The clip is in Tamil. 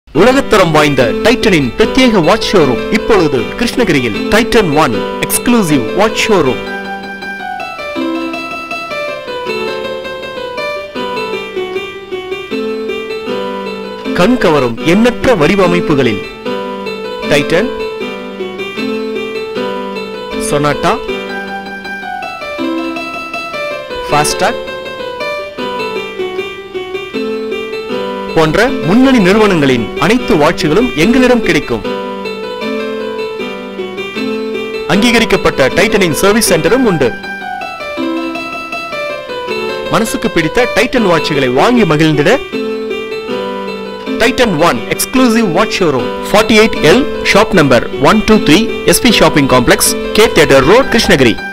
உலகத்தரம் வாய்ந்த டைட்டனின் பிரத்யேக வாட்ச் ஷோரூம் இப்பொழுது கிருஷ்ணகிரியில் Titan one exclusive watch showroom கண் கவரும் எண்ணற்ற வடிவமைப்புகளில் டைட்டன் சொனாட்டா ஃபாஸ்டாக் போன்ற முன்னணி நிறுவனங்களின் அனைத்து வாட்சுகளும் எங்களிடம் கிடைக்கும் அங்கீகரிக்கப்பட்ட டைட்டனின் சர்வீஸ் சென்டரும் உண்டு மனசுக்கு பிடித்த டைட்டன் வாட்சுகளை வாங்கி மகிழ்ந்திட Titan one exclusive watch showroom forty eight L shop number one two three SP shopping complex K theatre road Krishnagiri